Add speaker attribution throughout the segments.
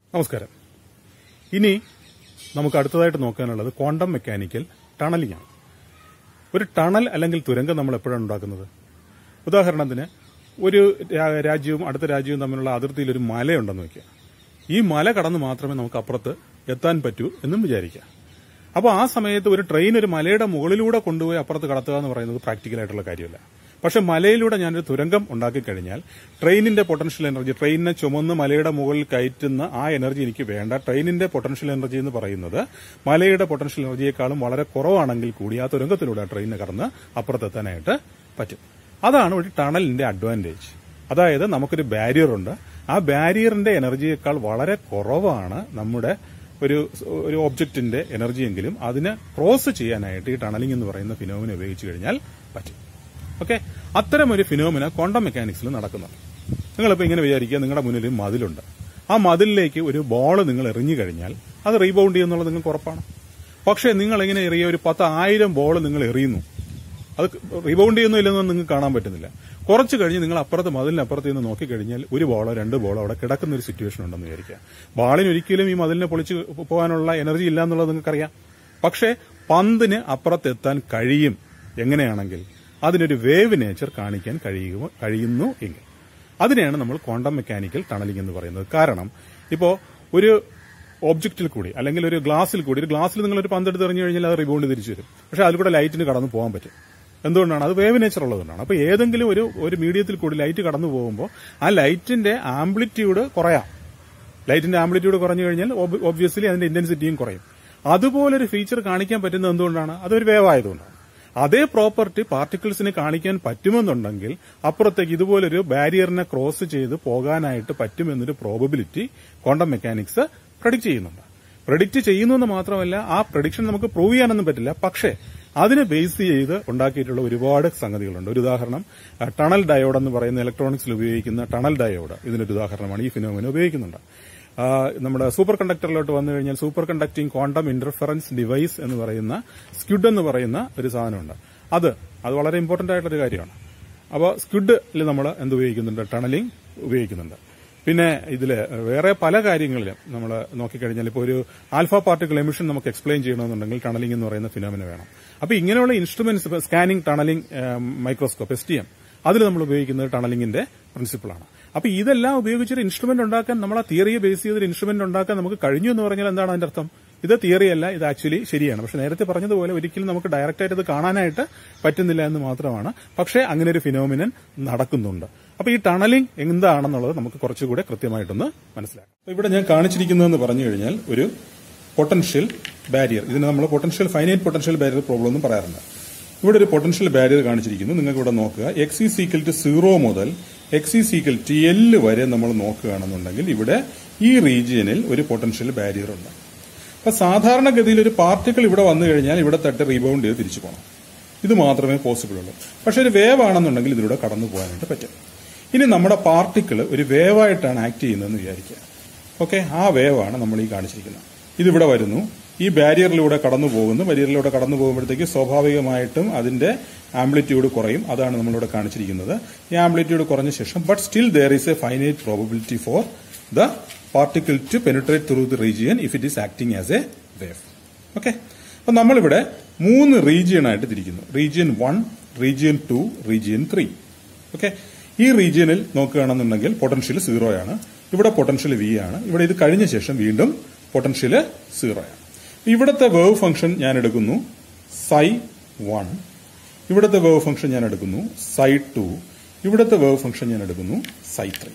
Speaker 1: നമസ്കാരം ഇനി നമുക്ക് അടുത്തതായിട്ട് നോക്കാനുള്ളത് ക്വാണ്ടം മെക്കാനിക്കൽ ടണലിംഗ് ആണ് ഒരു ടണൽ അല്ലെങ്കിൽ തുരങ്കം നമ്മൾ എപ്പോഴാണ് ഉണ്ടാക്കുന്നത് ഉദാഹരണത്തിന് ഒരു രാ- രാജ്യവും അടുത്ത രാജ്യവും തമ്മിലുള്ള അതിർത്തിയിൽ ഒരു മലയുണ്ടെന്ന് വയ്ക്കുക ഈ മല കടന്ന് മാത്രമേ നമുക്ക് അപ്പുറത്ത് എത്താൻ പറ്റൂ എന്നും വിചാരിക്കുക അപ്പോൾ ആ സമയത്ത് ഒരു ട്രെയിൻ ഒരു മലയുടെ മുകളിലൂടെ കൊണ്ടുപോയി അപ്പുറത്ത് കടത്തുക എന്ന് പറയുന്നത് പ്രാക്ടിക്കലായിട്ടുള്ള കാര്യമല്ല പക്ഷെ മലയിലൂടെ ഞാനൊരു തുരങ്കം ഉണ്ടാക്കി കഴിഞ്ഞാൽ ട്രെയിനിന്റെ പൊട്ടൻഷ്യൽ എനർജി ട്രെയിനിനെ ചുമന്ന് മലയുടെ മുകളിൽ കയറ്റുന്ന ആ എനർജി എനിക്ക് വേണ്ട ട്രെയിനിന്റെ പൊട്ടൻഷ്യൽ എനർജി എന്ന് പറയുന്നത് മലയുടെ പൊട്ടൻഷ്യൽ എനർജിയെക്കാളും വളരെ കുറവാണെങ്കിൽ കൂടി ആ തുരങ്കത്തിലൂടെ ആ ട്രെയിനിന് കടന്ന് അപ്പുറത്തെത്താനായിട്ട് പറ്റും അതാണ് ഒരു ടണലിന്റെ അഡ്വാൻറ്റേജ് അതായത് നമുക്കൊരു ബാരിയർ ഉണ്ട് ആ ബാരിയറിന്റെ എനർജിയേക്കാൾ വളരെ കുറവാണ് നമ്മുടെ ഒരു ഒരു ഒബ്ജക്റ്റിന്റെ എനർജിയെങ്കിലും അതിനെ ക്രോസ് ചെയ്യാനായിട്ട് ഈ ടണലിംഗ് എന്ന് പറയുന്ന ഫിനോമിന ഉപയോഗിച്ച് കഴിഞ്ഞാൽ പറ്റും ഓക്കെ അത്തരം ഒരു ഫിനോമിന ക്വാണ്ടം മെക്കാനിക്സിൽ നടക്കുന്നുണ്ട് നിങ്ങളിപ്പോൾ ഇങ്ങനെ വിചാരിക്കുക നിങ്ങളുടെ മുന്നിൽ ഒരു മതിലുണ്ട് ആ മതിലിലേക്ക് ഒരു ബോൾ നിങ്ങൾ എറിഞ്ഞു കഴിഞ്ഞാൽ അത് റീബൗണ്ട് ചെയ്യുന്നുള്ളത് നിങ്ങൾക്ക് ഉറപ്പാണ് പക്ഷേ നിങ്ങൾ എങ്ങനെ എറിയ ഒരു പത്ത് ആയിരം ബോൾ നിങ്ങൾ എറിയുന്നു അത് റീബൗണ്ട് ചെയ്യുന്നില്ലെന്ന് നിങ്ങൾക്ക് കാണാൻ പറ്റുന്നില്ല കുറച്ച് കഴിഞ്ഞ് നിങ്ങൾ അപ്പുറത്ത് മതിലിനപ്പുറത്ത് നിന്ന് നോക്കിക്കഴിഞ്ഞാൽ ഒരു ബോളോ രണ്ട് ബോളോ അവിടെ കിടക്കുന്ന ഒരു സിറ്റുവേഷൻ ഉണ്ടെന്ന് വിചാരിക്കുക ബാളിന് ഒരിക്കലും ഈ മതിലിനെ പൊളിച്ച് പോകാനുള്ള എനർജി ഇല്ല എന്നുള്ളത് നിങ്ങൾക്കറിയാം പക്ഷേ പന്തിന് അപ്പുറത്തെത്താൻ കഴിയും എങ്ങനെയാണെങ്കിൽ അതിനൊരു വേവ് നേച്ചർ കാണിക്കാൻ കഴിയുമോ കഴിയുന്നു എങ്കിൽ അതിനെയാണ് നമ്മൾ ക്വാണ്ടം മെക്കാനിക്കൽ ടണലിംഗ് എന്ന് പറയുന്നത് കാരണം ഇപ്പോ ഒരു ഒബ്ജക്റ്റിൽ കൂടി അല്ലെങ്കിൽ ഒരു ഗ്ലാസ്സിൽ കൂടി ഒരു ഗ്ലാസ്സിൽ നിങ്ങൾ ഒരു പന്തെടുത്ത് എറിഞ്ഞു കഴിഞ്ഞാൽ അത് റിബൗണ്ട് തിരിച്ചു വരും പക്ഷെ അതിൽ കൂടെ ലൈറ്റിന് കടന്നു പോകാൻ പറ്റും എന്തുകൊണ്ടാണ് അത് വേവ് നേച്ചർ ഉള്ളതുകൊണ്ടാണ് അപ്പൊ ഏതെങ്കിലും ഒരു ഒരു മീഡിയത്തിൽ കൂടി ലൈറ്റ് കടന്നു പോകുമ്പോൾ ആ ലൈറ്റിന്റെ ആംപ്ലിറ്റ്യൂഡ് കുറയാം ലൈറ്റിന്റെ ആംപ്ലിറ്റ്യൂഡ് കുറഞ്ഞു കഴിഞ്ഞാൽ ഒബ്വിയസ്ലി അതിന്റെ ഇന്റൻസിറ്റിയും കുറയും അതുപോലൊരു ഫീച്ചർ കാണിക്കാൻ പറ്റുന്നത് എന്തുകൊണ്ടാണ് അതൊരു വേവ് ആയതുകൊണ്ടാണ് അതേ പ്രോപ്പർട്ടി പാർട്ടിക്കിൾസിന് കാണിക്കാൻ പറ്റുമെന്നുണ്ടെങ്കിൽ അപ്പുറത്തേക്ക് ഇതുപോലൊരു ബാരിയറിനെ ക്രോസ് ചെയ്ത് പോകാനായിട്ട് പറ്റുമെന്നൊരു പ്രോബബിലിറ്റി ക്വാണ്ടം മെക്കാനിക്സ് പ്രഡിക്റ്റ് ചെയ്യുന്നുണ്ട് പ്രഡിക്റ്റ് ചെയ്യുന്നു എന്ന് മാത്രമല്ല ആ പ്രഡിക്ഷൻ നമുക്ക് പ്രൂവ് ചെയ്യാനൊന്നും പറ്റില്ല പക്ഷേ അതിനെ ബേസ് ചെയ്ത് ഉണ്ടാക്കിയിട്ടുള്ള ഒരുപാട് സംഗതികളുണ്ട് ഒരു ഉദാഹരണം ആ, ടണൽ ഡയോഡ് എന്ന് പറയുന്ന ഇലക്ട്രോണിക്സിൽ ഉപയോഗിക്കുന്ന ടണൽ ഡയോഡ് ഇതിനൊരു ഉദാഹരണമാണ് ഈ ഫിനോമിന ഉപയോഗിക്കുന്നുണ്ട് ആ, നമ്മുടെ സൂപ്പർ കണ്ടക്ടറിലോട്ട് വന്നു കഴിഞ്ഞാൽ superconducting quantum interference device എന്ന് പറയുന്ന സ്ക്യുഡ് എന്ന് പറയുന്ന ഒരു സാധനമുണ്ട് അത് അത് വളരെ ഇമ്പോർട്ടന്റ് ആയിട്ടുള്ള ഒരു കാര്യമാണ് അപ്പോൾ സ്ക്വിഡിൽ നമ്മൾ എന്ത് ഉപയോഗിക്കുന്നുണ്ട് ടണലിംഗ് ഉപയോഗിക്കുന്നുണ്ട് പിന്നെ ഇതിൽ വേറെ പല കാര്യങ്ങളിലും നമ്മൾ നോക്കിക്കഴിഞ്ഞാൽ ഇപ്പോൾ ഒരു ആൽഫ പാർട്ടിക്കിൾ എമിഷൻ നമുക്ക് എക്സ്പ്ലെയിൻ ചെയ്യണമെന്നുണ്ടെങ്കിൽ ടണലിംഗ് എന്ന് പറയുന്ന ഫിനോമിന വേണം അപ്പോൾ ഇങ്ങനെയുള്ള instruments scanning tunnelling microscope S T M അതിൽ നമ്മൾ ഉപയോഗിക്കുന്നത് ടണലിംഗിന്റെ പ്രിൻസിപ്പിളാണ് അപ്പൊ ഇതെല്ലാം ഉപയോഗിച്ചൊരു ഇൻസ്ട്രുമെന്റ് ഉണ്ടാക്കാൻ നമ്മൾ ആ തിയറിയെ ബേസ് ചെയ്തൊരു ഇൻസ്ട്രുമെന്റ് ഉണ്ടാക്കാൻ നമുക്ക് കഴിഞ്ഞു എന്ന് പറഞ്ഞാൽ എന്താണ് അതിന്റെ അർത്ഥം ഇത് തിയറി അല്ല ഇത് ആക്ച്വലി ശരിയാണ് പക്ഷെ നേരത്തെ പറഞ്ഞതുപോലെ ഒരിക്കലും നമുക്ക് ഡയറക്റ്റ് ആയിട്ട് ഇത് കാണാനായിട്ട് പറ്റുന്നില്ല എന്ന് മാത്രമാണ് പക്ഷേ അങ്ങനെ ഒരു ഫിനോമിനൻ നടക്കുന്നുണ്ട് അപ്പൊ ഈ ടണലിംഗ് എന്താണെന്നുള്ളത് നമുക്ക് കുറച്ചുകൂടെ കൃത്യമായിട്ടൊന്ന് മനസ്സിലാക്കാം അപ്പൊ ഇവിടെ ഞാൻ കാണിച്ചിരിക്കുന്നതെന്ന് പറഞ്ഞു കഴിഞ്ഞാൽ ഒരു പൊട്ടൻഷ്യൽ ബാരിയർ ഇതിന് നമ്മൾ potential finite potential barrier problem എന്നും പറയാറുണ്ട് ഇവിടെ ഒരു പൊട്ടൻഷ്യൽ ബാരിയർ കാണിച്ചിരിക്കുന്നു നിങ്ങൾക്ക് ഇവിടെ നോക്കുക x is equal to zero മുതൽ x is equal to L വരെ നമ്മൾ നോക്കുകയാണെന്നുണ്ടെങ്കിൽ ഇവിടെ ഈ റീജിയനിൽ ഒരു പൊട്ടൻഷ്യൽ ബാരിയർ ഉണ്ട് അപ്പൊ സാധാരണഗതിയിൽ ഒരു പാർട്ടിക്കിൾ ഇവിടെ വന്നു കഴിഞ്ഞാൽ ഇവിടെ തട്ട് റീബൗണ്ട് ചെയ്ത് തിരിച്ചു പോകണം ഇത് മാത്രമേ പോസിബിൾ ഉള്ളൂ പക്ഷെ ഒരു വേവ് ആണെന്നുണ്ടെങ്കിൽ ഇതിലൂടെ കടന്നു പോകാനായിട്ട് പറ്റും ഇനി നമ്മുടെ പാർട്ടിക്കിൾ ഒരു വേവായിട്ടാണ് ആക്ട് ചെയ്യുന്നതെന്ന് വിചാരിക്കുക ഓക്കെ ആ വേവാണ് നമ്മൾ ഈ കാണിച്ചിരിക്കുന്നത് ഇതിവിടെ വരുന്നു ഈ ബാരിയറിലൂടെ കടന്നു പോകുന്നു ബാരിയറിലൂടെ കടന്നു പോകുമ്പോഴത്തേക്ക് സ്വാഭാവികമായിട്ടും അതിന്റെ ആംപ്ലിറ്റ്യൂഡ് കുറയും അതാണ് നമ്മളിവിടെ കാണിച്ചിരിക്കുന്നത് ഈ ആംപ്ലിറ്റ്യൂഡ് കുറഞ്ഞ ശേഷം but still there is a finite probability for the particle to penetrate through the region if it is acting as a wave okay അപ്പൊ നമ്മളിവിടെ മൂന്ന് റീജിയൻ ആയിട്ട് തിരിക്കുന്നു region one region two region three okay ഈ റീജിയനിൽ നോക്കുകയാണെന്നുണ്ടെങ്കിൽ potential zero ആണ് ഇവിടെ പൊട്ടൻഷ്യൽ വി ആണ് ഇവിടെ ഇത് കഴിഞ്ഞ ശേഷം വീണ്ടും പൊട്ടൻഷ്യൽ സീറോ ആണ് ഇവിടുത്തെ വേവ് ഫംഗ്ഷൻ ഞാൻ എടുക്കുന്നു സൈ വൺ ഇവിടുത്തെ വേവ് ഫംഗ്ഷൻ ഞാൻ എടുക്കുന്നു സൈ ടു ഇവിടുത്തെ വേവ് ഫംഗ്ഷൻ ഞാൻ എടുക്കുന്നു സൈ ത്രീ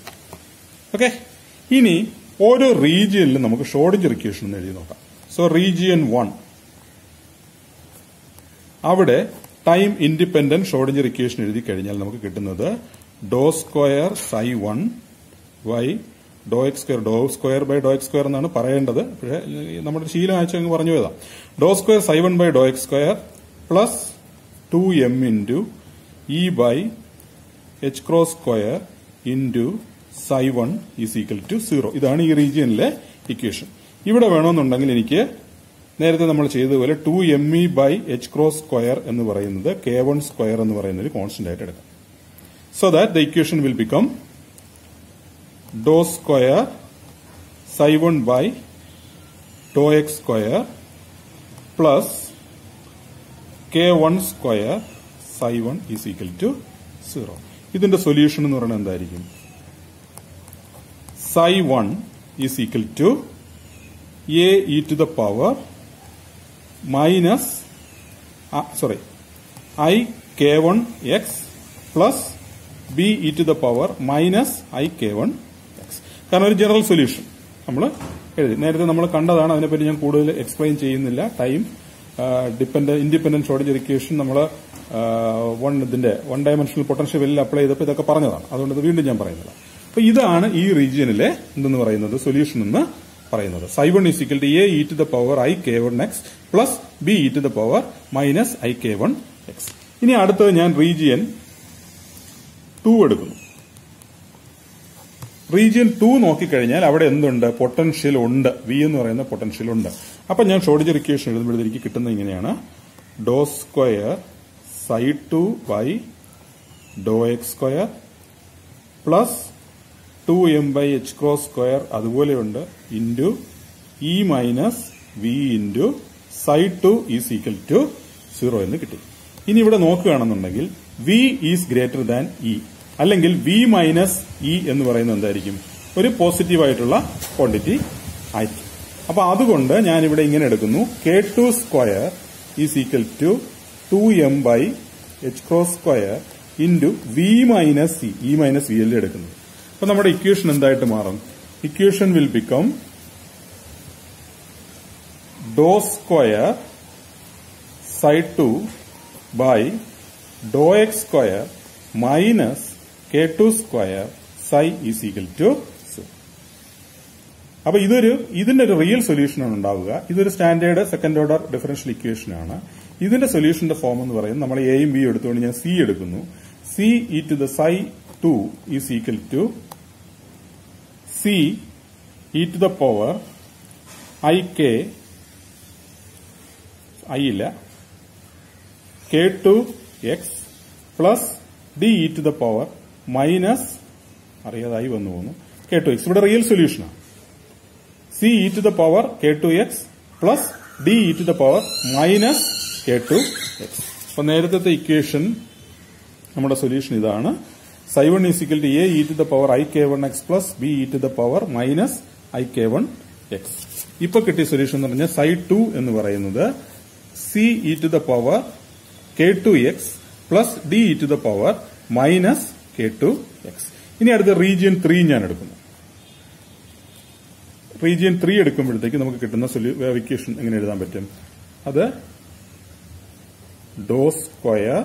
Speaker 1: ഓക്കെ ഇനി ഓരോ റീജിയനിലും നമുക്ക് ഷോർഡിഞ്ചർ ഇക്വേഷൻ എന്ന് എഴുതി നോക്കാം സോ റീജിയൻ വൺ അവിടെ ടൈം ഇൻഡിപെൻഡന്റ് ഷോർഡിഞ്ചർ ഇക്വേഷൻ എഴുതി കഴിഞ്ഞാൽ നമുക്ക് കിട്ടുന്നത് doe square psi one by doe x square doe square by doe x square എന്നാണ് പറയേണ്ടത് പക്ഷേ നമ്മുടെ ശീലം അയച്ചു അങ്ങ് പറഞ്ഞു പോയതാ doe square psi one by doe x square plus two m into e by h cross square into psi one is equal to zero ഇതാണ് ഈ റീജിയനിലെ ഇക്വേഷൻ ഇവിടെ വേണമെന്നുണ്ടെങ്കിൽ എനിക്ക് നേരത്തെ നമ്മൾ ചെയ്തതുപോലെ two m e by h cross square എന്ന് പറയുന്നത് കെ വൺ സ്ക്വയർ എന്ന് പറയുന്ന ഒരു കോൺസ്റ്റന്റ് ആയിട്ട് എടുക്കാം so that the equation will become doe square psi one by doe x square plus k one square psi one is equal to zero ഇതിന്റെ solution എന്ന് പറയുന്നത് എന്തായിരിക്കും psi one is equal to a e to the power minus sorry i k one x plus B e to the power minus i k one x കാരണം ഒരു general solution നമ്മൾ എഴുതി നേരത്തെ നമ്മൾ കണ്ടതാണ് അതിനെപ്പറ്റി ഞാൻ കൂടുതൽ എക്സ്പ്ലെയിൻ ചെയ്യുന്നില്ല time depend independent Schrodinger equation നമ്മൾ വൺ ഇതിന്റെ വൺ ഡയമെൻഷണൽ പൊട്ടൻഷ്യൽ വെല്ലിൽ അപ്ലൈ ചെയ്തപ്പോൾ ഇതൊക്കെ പറഞ്ഞതാണ് അതുകൊണ്ട് ഇത് വീണ്ടും ഞാൻ പറയുന്നില്ല അപ്പൊ ഇതാണ് ഈ റീജിയനിലെ എന്തെന്ന് പറയുന്നത് സൊല്യൂഷൻ എന്ന് പറയുന്നത് psi one is equal to a e to the power i k one x plus B e to the power minus i k one x ഇനി അടുത്തത് ഞാൻ റീജിയൻ ടു എടുക്കുന്നു റീജിയൻ ടു നോക്കിക്കഴിഞ്ഞാൽ അവിടെ എന്തുണ്ട് പൊട്ടൻഷ്യൽ ഉണ്ട് വി എന്ന് പറയുന്ന പൊട്ടൻഷ്യൽ ഉണ്ട് അപ്പൊ ഞാൻ ഷോർട്ടേജ് ഇക്വേഷൻ എഴുതുമ്പോൾ എനിക്ക് കിട്ടുന്നത് ഇങ്ങനെയാണ് doe square psi two by doe x square plus two m by h cross square അതുപോലെയുണ്ട് into e minus v into psi two is equal to zero എന്ന് കിട്ടി ഇനി ഇവിടെ നോക്കുകയാണെന്നുണ്ടെങ്കിൽ v is greater than e അല്ലെങ്കിൽ v minus e എന്ന് പറയുന്നത് എന്തായിരിക്കും ഒരു പോസിറ്റീവായിട്ടുള്ള ക്വാണ്ടിറ്റി ആയിരിക്കും അപ്പൊ അതുകൊണ്ട് ഞാൻ ഇവിടെ ഇങ്ങനെ എടുക്കുന്നു k two square is equal to two m by h cross square into V minus c e minus v അല്ലേ എടുക്കുന്നത് അപ്പൊ നമ്മുടെ ഇക്വേഷൻ എന്തായിട്ട് മാറും equation will become doe square psi two by doe x square minus k two square psi is equal to അപ്പൊ ഇതൊരു ഇതിന്റെ ഒരു റിയൽ സൊല്യൂഷനാണ് ഉണ്ടാവുക ഇതൊരു standard second order differential equation ആണ് ഇതിന്റെ സൊല്യൂഷന്റെ ഫോം എന്ന് പറയുന്നത് നമ്മൾ എയും ബിയും എടുത്തുകൊണ്ട് ഞാൻ സി എടുക്കുന്നു c e to the psi two is equal to C e to the power i k i ഇല്ല k two x plus D e to the power minus അറിയാതായി വന്നു പോകുന്നു കെ ടു എക്സ് ഇവിടെ real സൊല്യൂഷനാണ് c e to the power k two x plus D e to the power minus k two x അപ്പൊ നേരത്തെ equation നമ്മുടെ solution ഇതാണ് psi one is equal to a e to the power i k one x plus B e to the power minus i k one x ഇപ്പൊ കിട്ടിയ solution എന്ന് പറഞ്ഞാൽ psi two എന്ന് പറയുന്നത് c e to the power k two x plus D e to the power minus k two x ഇനി അടുത്ത region three ഞാൻ എടുക്കുന്നു റീജിയൻ ത്രീ എടുക്കുമ്പോഴത്തേക്ക് നമുക്ക് കിട്ടുന്ന ഇക്വേഷൻ എങ്ങനെ എഴുതാൻ പറ്റും അത് doe square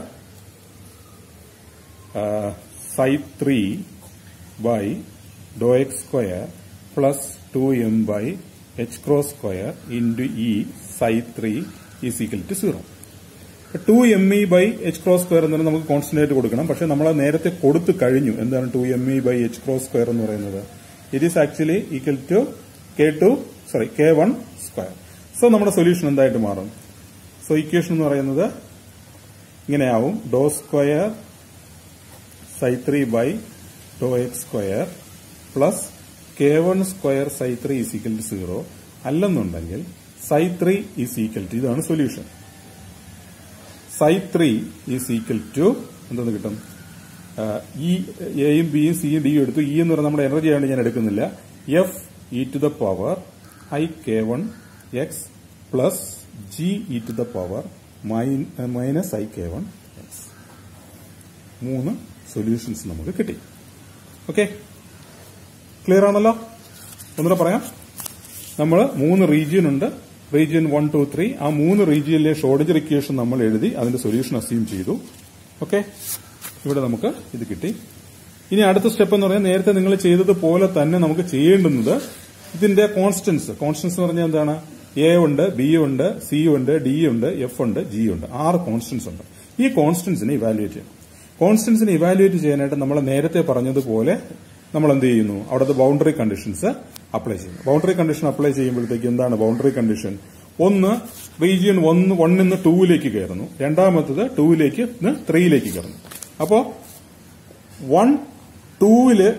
Speaker 1: psi three by doe x square plus two m by h cross square into e psi three is equal to zero two m e by h cross square എന്ന് നമുക്ക് constant ആയിട്ട് കൊടുക്കണം പക്ഷെ നമ്മൾ നേരത്തെ കൊടുത്തു കഴിഞ്ഞു എന്താണ് two m e by h cross square എന്ന് പറയുന്നത് it is actually equal to k two sorry k one square so നമ്മുടെ സൊല്യൂഷൻ എന്തായിട്ട് മാറും സോ ഇക്വേഷൻ എന്ന് പറയുന്നത് ഇങ്ങനെയാവും doe square psi three by doe x square plus k one square psi three is equal to zero അല്ലെന്നുണ്ടെങ്കിൽ psi three is equal to ഇതാണ് solution psi three is equal to എന്തെന്ന് കിട്ടും E എയും ബിയും സിയും ഡിയും എടുത്തു ഇ എന്ന് പറഞ്ഞാൽ നമ്മുടെ എനർജി ആയതുകൊണ്ട് ഞാൻ എടുക്കുന്നില്ല f e to the power i k one x plus G e to the power minus i k one x മൂന്ന് സൊല്യൂഷൻസ് നമുക്ക് കിട്ടി ഓക്കെ ക്ലിയർ ആണല്ലോ ഒന്നുകൂടെ പറയാം നമ്മൾ മൂന്ന് റീജിയൻ ഉണ്ട് റീജിയൻ വൺ ടു ത്രീ ആ മൂന്ന് റീജിയനിലെ ഷോർട്ടേജ് ഇക്വേഷൻ നമ്മൾ എഴുതി അതിന്റെ സൊല്യൂഷൻ അസ്യൂം ചെയ്തു ഓക്കെ ഇവിടെ നമുക്ക് ഇത് കിട്ടി ഇനി അടുത്ത സ്റ്റെപ്പ് എന്ന് പറഞ്ഞാൽ നേരത്തെ നിങ്ങൾ ചെയ്തതുപോലെ തന്നെ നമുക്ക് ചെയ്യേണ്ടുന്നത് ഇതിന്റെ കോൺസ്റ്റൻസ് കോൺസ്റ്റൻസ് എന്ന് പറഞ്ഞാൽ എന്താണ് എ ഉണ്ട് ബി ഉണ്ട് സി ഉണ്ട് ഡി ഉണ്ട് എഫ് ഉണ്ട് ജി ഉണ്ട് ആറ് കോൺസ്റ്റൻസ് ഉണ്ട് ഈ കോൺസ്റ്റൻസിനെ ഇവാലുവേറ്റ് ചെയ്യണം കോൺസ്റ്റൻസിനെ ഇവാലുവേറ്റ് ചെയ്യാനായിട്ട് നമ്മൾ നേരത്തെ പറഞ്ഞതുപോലെ നമ്മൾ എന്ത് ചെയ്യുന്നു അവിടുത്തെ ബൗണ്ടറി കണ്ടീഷൻസ് അപ്ലൈ ചെയ്യുന്നു ബൗണ്ടറി കണ്ടീഷൻ അപ്ലൈ ചെയ്യുമ്പോഴത്തേക്ക് എന്താണ് ബൗണ്ടറി കണ്ടീഷൻ ഒന്ന് റീജിയൻ ഒന്ന് വണ്ണിൽ നിന്ന് ടൂവിലേക്ക് കയറുന്നു രണ്ടാമത്തത് ടൂവിലേക്ക് ത്രീയിലേക്ക് കയറുന്നു അപ്പോ വൺ ടൂവില്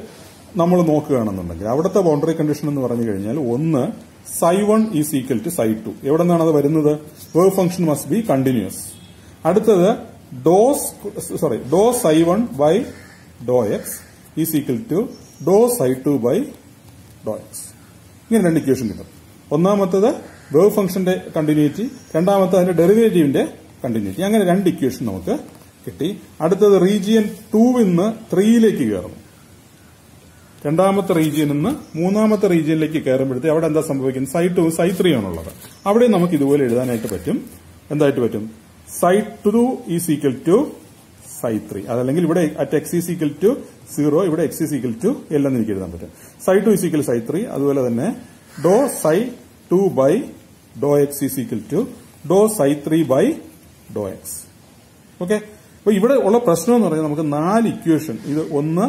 Speaker 1: നമ്മൾ നോക്കുകയാണെന്നുണ്ടെങ്കിൽ അവിടുത്തെ ബൗണ്ടറി കണ്ടീഷൻ എന്ന് പറഞ്ഞു കഴിഞ്ഞാൽ ഒന്ന് psi one is equal to psi two എവിടെ നിന്നാണ് അത് വരുന്നത് wave function must be continuous അടുത്തത് doe sorry doe psi one by doe x is equal to doe psi two by doe x ഇങ്ങനെ രണ്ട് ഇക്വേഷൻ കിട്ടും ഒന്നാമത്തത് വേവ് ഫംഗ്ഷന്റെ കണ്ടിന്യൂറ്റി രണ്ടാമത്തെ അതിന്റെ ഡെറിവേറ്റീവിന്റെ കണ്ടിന്യൂറ്റി അങ്ങനെ രണ്ട് ഇക്വേഷൻ നമുക്ക് കിട്ടി അടുത്തത് റീജിയൻ ടൂവിൽ നിന്ന് ത്രീയിലേക്ക് കയറുന്നു രണ്ടാമത്തെ റീജിയനിൽ നിന്ന് മൂന്നാമത്തെ റീജിയനിലേക്ക് കയറുമ്പോഴത്തേ അവിടെ എന്താ സംഭവിക്കുന്നത് സൈ ടു സൈ ത്രീ ആണുള്ളത് അവിടെ നമുക്ക് ഇതുപോലെ എഴുതാനായിട്ട് പറ്റും എന്തായിട്ട് പറ്റും psi two is equal to psi three അതല്ലെങ്കിൽ ഇവിടെ at x is equal to zero ഇവിടെ x is equal to L എന്ന് എനിക്ക് എഴുതാൻ പറ്റും psi two is equal psi three അതുപോലെ തന്നെ doe psi two by doe x is equal to doe psi three by doe x okay അപ്പൊ ഇവിടെ ഉള്ള പ്രശ്നം എന്ന് പറഞ്ഞാൽ നമുക്ക് നാല് ഇക്വേഷൻ ഇത് ഒന്ന്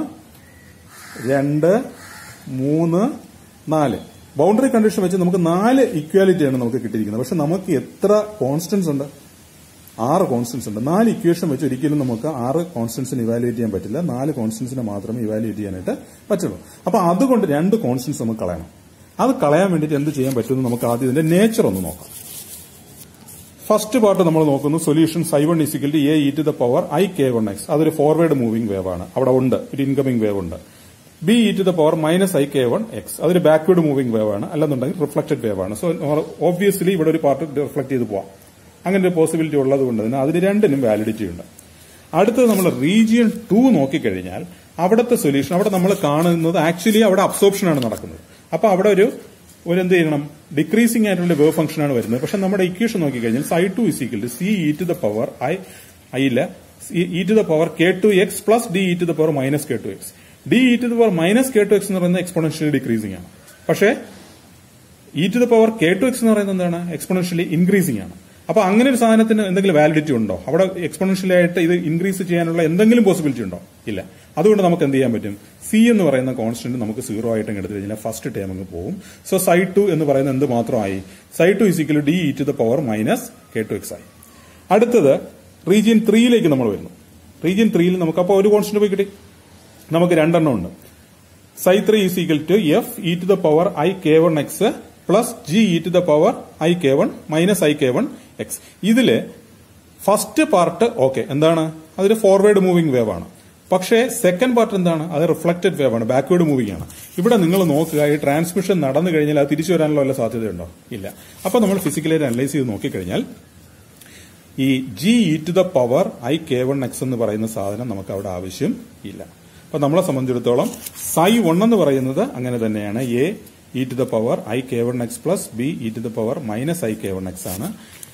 Speaker 1: രണ്ട് മൂന്ന് നാല് ബൗണ്ടറി കണ്ടീഷൻ വെച്ച് നമുക്ക് നാല് ഇക്വാലിറ്റിയാണ് നമുക്ക് കിട്ടിയിരിക്കുന്നത് പക്ഷെ നമുക്ക് എത്ര കോൺസ്റ്റൻസ് ഉണ്ട് ആറ് കോൺസ്റ്റൻസ് ഉണ്ട് നാല് ഇക്വേഷൻ വെച്ച് ഒരിക്കലും നമുക്ക് ആറ് കോൺസ്റ്റൻസിന് ഇവാലുവേറ്റ് ചെയ്യാൻ പറ്റില്ല നാല് കോൺസ്റ്റൻസിനെ മാത്രമേ ഇവാലുവേറ്റ് ചെയ്യാനായിട്ട് പറ്റുള്ളൂ അപ്പൊ അതുകൊണ്ട് രണ്ട് കോൺസ്റ്റൻസ് നമുക്ക് കളയണം അത് കളയാൻ വേണ്ടിയിട്ട് എന്ത് ചെയ്യാൻ പറ്റുമെന്ന് നമുക്ക് ആദ്യം ഇതിന്റെ നേച്ചർ ഒന്ന് നോക്കാം ഫസ്റ്റ് പാർട്ട് നമ്മൾ നോക്കുന്നു solution psi one is equal A e to the power i k one x അതൊരു ഫോർവേഡ് മൂവിംഗ് വേവ് ആണ് അവിടെ ഉണ്ട് ഒരു ഇൻകമിംഗ് വേവ് ഉണ്ട് B e to the power minus i k one x അതൊരു ബാക്ക്വേർഡ് മൂവിംഗ് വേവ് ആണ് അല്ലെന്നുണ്ടെങ്കിൽ reflected wave ആണ് സോ ഓബ്വിയസ്ലി ഇവിടെ ഒരു പാർട്ട് റിഫ്ലക്ട് ചെയ്ത് പോവാം അങ്ങനെ ഒരു പോസിബിലിറ്റി ഉള്ളത് കൊണ്ട് തന്നെ അതിന് രണ്ടിനും വാലിഡിറ്റി ഉണ്ട് അടുത്തത് നമ്മൾ റീജിയൻ ടു നോക്കിക്കഴിഞ്ഞാൽ അവിടുത്തെ സൊല്യൂഷൻ അവിടെ നമ്മൾ കാണുന്നത് ആക്ച്വലി അവിടെ അബ്സോർപ്ഷൻ ആണ് നടക്കുന്നത് അപ്പൊ അവിടെ ഒരു ഒരു എന്ത് ചെയ്യണം ഡിക്രീസിംഗ് ആയിട്ടുള്ള വേവ് ഫംഗ്ഷൻ ആണ് വരുന്നത് പക്ഷെ നമ്മുടെ ഇക്വേഷൻ നോക്കിക്കഴിഞ്ഞാൽ psi two is equal to C e to the power i ഐയില് e to the power k two x plus D e to the power minus k two x D e to the power minus k two x എന്ന് പറയുന്നത് exponentially decreasing ആണ് പക്ഷേ e to the power k two x എന്ന് പറയുന്നത് എന്താണ് exponentially increasing ആണ് അപ്പൊ അങ്ങനെ ഒരു സാധനത്തിന് എന്തെങ്കിലും വാലിഡിറ്റി ഉണ്ടോ അവിടെ എക്സ്പോണൻഷ്യലി ആയിട്ട് ഇത് ഇൻക്രീസ് ചെയ്യാനുള്ള എന്തെങ്കിലും പോസിബിലിറ്റി ഉണ്ടോ ഇല്ല അതുകൊണ്ട് നമുക്ക് എന്ത് ചെയ്യാൻ പറ്റും സി എന്ന് പറയുന്ന കോൺസ്റ്റന്റ് നമുക്ക് സീറോ ആയിട്ട് എടുത്തു കഴിഞ്ഞാൽ ഫസ്റ്റ് ടേം അങ്ങ് പോകും സോ സൈ ടു എന്ന് പറയുന്നത് എന്ത് മാത്രമായി psi two is equal D e to the power minus k two x ആയി അടുത്തത് റീജിയൻ ത്രീയിലേക്ക് നമ്മൾ വരുന്നു റീജിയൻ ത്രീയിൽ നമുക്ക് അപ്പോൾ ഒരു കോൺസ്റ്റന്റ് പോയി കിട്ടി നമുക്ക് രണ്ടെണ്ണം ഉണ്ട് psi three is equal to F e to the power i k one x plus G e to the power i k one minus i k one x ഇതില് ഫസ്റ്റ് പാർട്ട് ഓക്കെ എന്താണ് അതൊരു forward moving wave ആണ് പക്ഷേ second part എന്താണ് അത് reflected wave ആണ് backward moving ആണ് ഇവിടെ നിങ്ങൾ നോക്കുക ഈ ട്രാൻസ്മിഷൻ നടന്നു കഴിഞ്ഞാൽ അത് തിരിച്ചു വരാനുള്ള വല്ല സാധ്യതയുണ്ടോ ഇല്ല അപ്പൊ നമ്മൾ ഫിസിക്കലായിട്ട് അനലൈസ് ചെയ്ത് നോക്കിക്കഴിഞ്ഞാൽ ഈ G e to the power i k one x എന്ന് പറയുന്ന സാധനം നമുക്ക് അവിടെ ആവശ്യം ഇല്ല അപ്പൊ നമ്മളെ സംബന്ധിച്ചിടത്തോളം സൈ വൺ എന്ന് പറയുന്നത് അങ്ങനെ തന്നെയാണ് A e to the power i k one x plus B e to the power minus i k one x ആണ്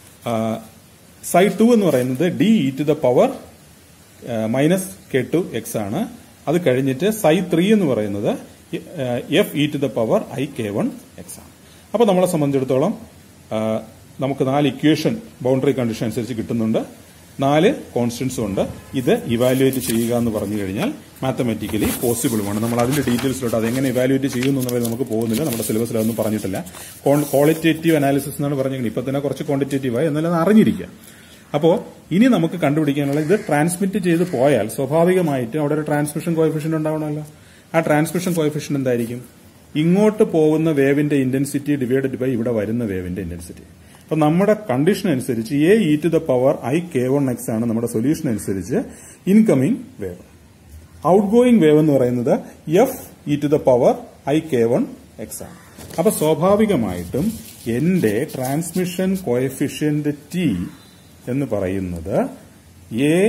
Speaker 1: സൈ ടു എന്ന് പറയുന്നത് D e to the power minus k two x ആണ് അത് കഴിഞ്ഞിട്ട് psi three എന്ന് പറയുന്നത് F e to the power i k one x ആണ് അപ്പൊ നമ്മളെ സംബന്ധിച്ചിടത്തോളം ആ, നമുക്ക് നാല് ഇക്വേഷൻ ബൗണ്ടറി കണ്ടീഷൻ അനുസരിച്ച് കിട്ടുന്നുണ്ട് നാല് കോൺസ്റ്റൻസും ഉണ്ട് ഇത് ഇവാലുവേറ്റ് ചെയ്യുക എന്ന് പറഞ്ഞു കഴിഞ്ഞാൽ മാത്തമാറ്റിക്കലി പോസിബിളുമാണ് നമ്മൾ അതിന്റെ ഡീറ്റെയിൽസിലോട്ട് അതെങ്ങനെ ഇവാലുവേറ്റ് ചെയ്യുന്നു എന്നുള്ളത് നമുക്ക് പോകുന്നില്ല നമ്മുടെ സിലബസിൽ അതൊന്നും പറഞ്ഞിട്ടില്ല ക്വാളിറ്റേറ്റീവ് അനാലിസിസ് എന്നാണ് പറഞ്ഞിരിക്കുന്നത് ഇപ്പൊ തന്നെ കുറച്ച് ക്വാണ്ടിറ്റേറ്റീവായി എന്നാലും അത് അറിഞ്ഞിരിക്കുക അപ്പോ ഇനി നമുക്ക് കണ്ടുപിടിക്കാനുള്ള ഇത് ട്രാൻസ്മിറ്റ് ചെയ്ത് പോയാൽ സ്വാഭാവികമായിട്ടും അവിടെ ഒരു ട്രാൻസ്മിഷൻ കോയഫിഷ്യന്റ് ഉണ്ടാവണമല്ലോ ആ ട്രാൻസ്മിഷൻ കോയഫിഷ്യന്റ് എന്തായിരിക്കും ഇങ്ങോട്ട് പോകുന്ന വേവിന്റെ ഇന്റൻസിറ്റി ഡിവൈഡഡ് ബൈ ഇവിടെ വരുന്ന വേവിന്റെ ഇന്റൻസിറ്റി അപ്പൊ നമ്മുടെ കണ്ടീഷൻ അനുസരിച്ച് A e to the power i k one x ആണ് നമ്മുടെ സൊല്യൂഷൻ അനുസരിച്ച് incoming wave outgoing wave എന്ന് പറയുന്നത് F e to the power i k one x ആണ് അപ്പൊ സ്വാഭാവികമായിട്ടും എന്റെ ട്രാൻസ്മിഷൻ കോയഫിഷ്യന്റ് ടി എന്ന് പറയുന്നത് A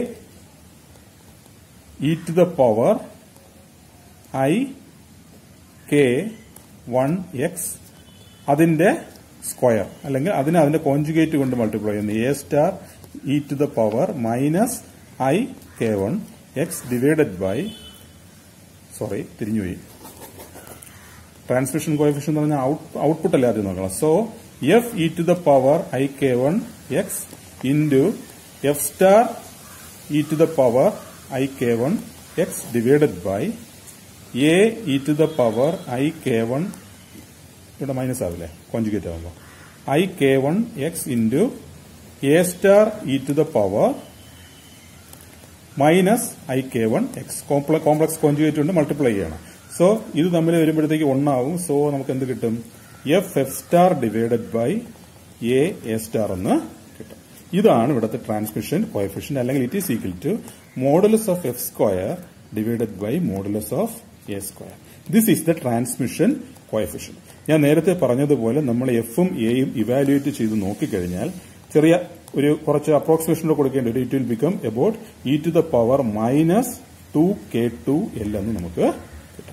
Speaker 1: e to the power i k one x അതിന്റെ സ്ക്വയർ അല്ലെങ്കിൽ അതിനെ അതിന്റെ കോൺജുഗേറ്റ് കൊണ്ട് മൾട്ടിപ്ലൈ ചെയ്യുന്നു A star e to the power minus i k one x divided by sorry തിരിഞ്ഞുപോയി ട്രാൻസ്മിഷൻ കോയഫിഷ്യൻ എന്ന് പറഞ്ഞാൽ ഔട്ട്പുട്ട് അല്ലേ ആദ്യം നോക്കണം so F e to the power i k one x into F star e to the power i k one x divided by A e to the power i k one ഇവിടെ minus ആവില്ലേ conjugate ആകുമ്പോൾ i k one x into A star e to the power minus i k one x complex complex conjugate കൊണ്ട് multiply ചെയ്യണം so ഇത് തമ്മിൽ വരുമ്പോഴത്തേക്ക് ഒന്നാവും so നമുക്ക് എന്ത് കിട്ടും F F star divided by A A star എന്ന് കിട്ടും ഇതാണ് ഇവിടുത്തെ ട്രാൻസ്മിഷൻ കോയഫിഷ്യൻ അല്ലെങ്കിൽ it is equal to modulus of F square divided by modulus of A square this is the transmission coefficient ഞാൻ നേരത്തെ പറഞ്ഞതുപോലെ നമ്മൾ എഫും എയും ഇവാലുവേറ്റ് ചെയ്ത് നോക്കിക്കഴിഞ്ഞാൽ ചെറിയ ഒരു കുറച്ച് അപ്രോക്സിമേഷനിൽ കൊടുക്കേണ്ട ഒരു it will become about e to the power minus two k two L എന്ന് നമുക്ക് കിട്ടും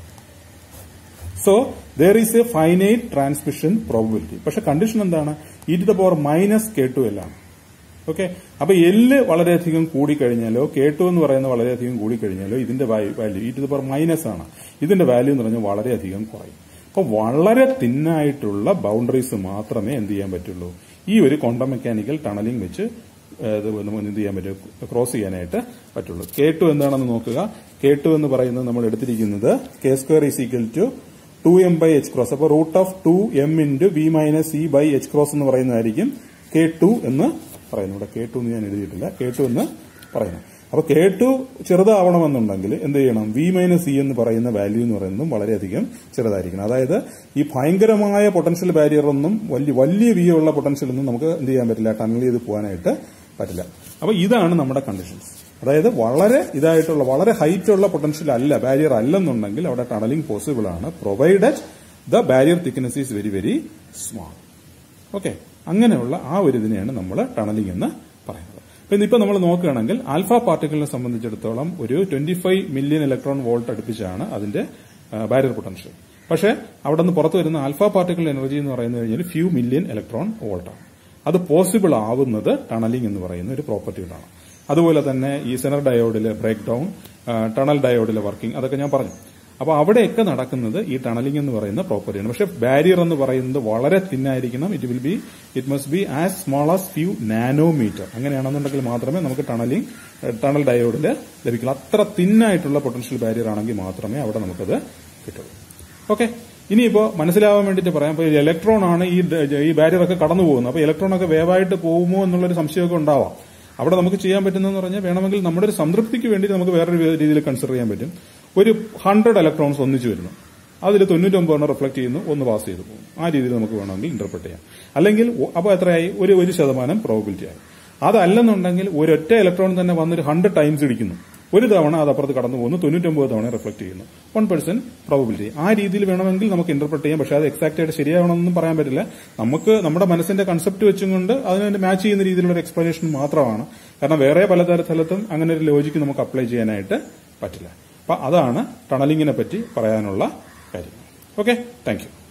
Speaker 1: so there is a finite transmission probability പക്ഷെ കണ്ടീഷൻ എന്താണ് e to the power minus k two L ആണ് ഓക്കെ അപ്പൊ എല്ല് വളരെയധികം കൂടിക്കഴിഞ്ഞാലോ K two എന്ന് പറയുന്നത് വളരെയധികം കൂടിക്കഴിഞ്ഞാലോ ഇതിന്റെ value e to the power minus ആണ് ഇതിന്റെ വാല്യൂ എന്ന് പറഞ്ഞാൽ വളരെയധികം കുറയും അപ്പൊ വളരെ തിന്നായിട്ടുള്ള ബൗണ്ടറീസ് മാത്രമേ എന്ത് ചെയ്യാൻ പറ്റുള്ളൂ ഈ ഒരു ക്വാണ്ടം മെക്കാനിക്കൽ ടണലിംഗ് വെച്ച് ഇത് നമുക്ക് എന്ത് ചെയ്യാൻ പറ്റും ക്രോസ് ചെയ്യാനായിട്ട് പറ്റുള്ളൂ കെ ടു എന്താണെന്ന് നോക്കുക കെ ടു എന്ന് പറയുന്നത് നമ്മൾ എടുത്തിരിക്കുന്നത് k square is equal to two m by h cross അപ്പോൾ root of two m into V minus E by h cross എന്ന് പറയുന്നതായിരിക്കും കെ ടു എന്ന് പറയുന്നു ഇവിടെ കെ ടു എന്ന് ഞാൻ എഴുതിയിട്ടില്ല കെ ടു എന്ന് പറയുന്നു അപ്പൊ കെ ടു ചെറുതാവണമെന്നുണ്ടെങ്കിൽ എന്ത് ചെയ്യണം വി മൈനസ് ഇ എന്ന് പറയുന്ന വാല്യൂ എന്ന് പറയുന്നതും വളരെയധികം ചെറുതായിരിക്കണം അതായത് ഈ ഭയങ്കരമായ പൊട്ടൻഷ്യൽ ബാരിയർ ഒന്നും വലിയ വലിയ വി ഉള്ള പൊട്ടൻഷ്യൽ ഒന്നും നമുക്ക് എന്ത് ചെയ്യാൻ പറ്റില്ല ടണൽ ചെയ്ത് പോകാനായിട്ട് പറ്റില്ല അപ്പൊ ഇതാണ് നമ്മുടെ കണ്ടീഷൻസ് അതായത് വളരെ ഇതായിട്ടുള്ള വളരെ ഹൈറ്റ് ഉള്ള പൊട്ടൻഷ്യൽ അല്ല ബാരിയർ അല്ലെന്നുണ്ടെങ്കിൽ അവിടെ ടണലിംഗ് പോസിബിൾ ആണ് provided the barrier thickness is very very small okay അങ്ങനെയുള്ള ആ ഒരു ഇതിനെയാണ് നമ്മൾ ടണലിംഗ് എന്ന് പറയുന്നത് അപ്പൊ ഇന്നിപ്പോ നമ്മൾ നോക്കുകയാണെങ്കിൽ ആൽഫ പാർട്ടിക്കിളിനെ സംബന്ധിച്ചിടത്തോളം ഒരു twenty five million electron volt അടുപ്പിച്ചാണ് അതിന്റെ ബാരിയർ പൊട്ടൻഷ്യൽ പക്ഷേ അവിടെ നിന്ന് പുറത്തു വരുന്ന ആൽഫ പാർട്ടിക്കിൾ എനർജി എന്ന് പറയുന്നത് കഴിഞ്ഞാൽ ഫ്യൂ മില്യൺ ഇലക്ട്രോൺ വോൾട്ടാണ് അത് പോസിബിൾ ആവുന്നത് ടണലിംഗ് എന്ന് പറയുന്ന ഒരു പ്രോപ്പർട്ടികളാണ് അതുപോലെ തന്നെ ഈ സെനർ ഡയോഡിലെ ബ്രേക്ക് ഡൌൺ ടണൽ ഡയോഡിലെ വർക്കിംഗ് അതൊക്കെ ഞാൻ പറഞ്ഞു അപ്പോൾ അവിടെയൊക്കെ നടക്കുന്നത് ഈ ടണലിംഗ് എന്ന് പറയുന്ന പ്രോപ്പർട്ടിയാണ് പക്ഷെ ബാരിയർ എന്ന് പറയുന്നത് വളരെ തിന്നായിരിക്കണം it will be it must be as small as few nanometre അങ്ങനെയാണെന്നുണ്ടെങ്കിൽ മാത്രമേ നമുക്ക് ടണലിംഗ് ടണൽ ഡയോഡിൽ ലഭിക്കുള്ളൂ അത്ര തിന്നായിട്ടുള്ള പൊട്ടൻഷ്യൽ ബാരിയർ ആണെങ്കിൽ മാത്രമേ അവിടെ നമുക്കത് കിട്ടുള്ളൂ ഓക്കെ ഇനിയിപ്പോ മനസ്സിലാവാൻ വേണ്ടിയിട്ട് പറയാം ഇപ്പോൾ ഇലക്ട്രോൺ ആണ് ഈ ഈ ബാരിയർ ഒക്കെ കടന്നു പോകുന്നത് അപ്പോൾ ഇലക്ട്രോൺ ഒക്കെ വേവായിട്ട് പോകുമോ എന്നുള്ളൊരു സംശയമൊക്കെ ഉണ്ടാവാം അവിടെ നമുക്ക് ചെയ്യാൻ പറ്റുന്നതെന്ന് പറഞ്ഞാൽ വേണമെങ്കിൽ നമ്മുടെ ഒരു സംതൃപ്തിക്ക് വേണ്ടി നമുക്ക് വേറൊരു രീതിയിൽ കൺസിഡർ ചെയ്യാൻ പറ്റും ഒരു ഹൺഡ്രഡ് ഇലക്ട്രോൺസ് ഒന്നിച്ചു വരുന്നു അതിൽ തൊണ്ണൂറ്റൊമ്പതെണ്ണം റിഫ്ലക്ട് ചെയ്യുന്നു ഒന്ന് പാസ് ചെയ്തു പോകും ആ രീതിയിൽ നമുക്ക് വേണമെങ്കിൽ ഇന്റർപ്രറ്റ് ചെയ്യാം അല്ലെങ്കിൽ അപ്പോൾ എത്രയായി ഒരു ഒരു ശതമാനം പ്രോബിലിറ്റി ആയി അതല്ലെന്നുണ്ടെങ്കിൽ ഒരൊറ്റ ഇലക്ട്രോൺ തന്നെ വന്നൊരു ഹൺഡ്രഡ് ടൈംസ് ഇടിക്കുന്നു ഒരു തവണ അത് അപ്പുറത്ത് കടന്നു പോകുന്നു തൊണ്ണൂറ്റൊമ്പത് തവണ റിഫ്ലക്ട് ചെയ്യുന്നു വൺ പെർസെന്റ് പ്രോബിലിറ്റി ആ രീതിയിൽ വേണമെങ്കിൽ നമുക്ക് ഇന്റർപ്രറ്റ് ചെയ്യാം പക്ഷേ അത് എക്സാക്ട് ആയിട്ട് ശരിയാവണമെന്നൊന്നും പറയാൻ പറ്റില്ല നമുക്ക് നമ്മുടെ മനസ്സിന്റെ കൺസെപ്റ്റ് വെച്ചുകൊണ്ട് അതിനെ മാച്ച് ചെയ്യുന്ന രീതിയിലുള്ള ഒരു എക്സ്പ്ലനേഷൻ മാത്രമാണ് കാരണം വേറെ പലതരത്തിലും അങ്ങനെ ഒരു ലോജിക്ക് നമുക്ക് അപ്ലൈ ചെയ്യാനായിട്ട് പറ്റില്ല അപ്പൊ അതാണ് ടണലിങ്ങിനെ പറ്റി പറയാനുള്ള കാര്യം ഓക്കെ താങ്ക് യു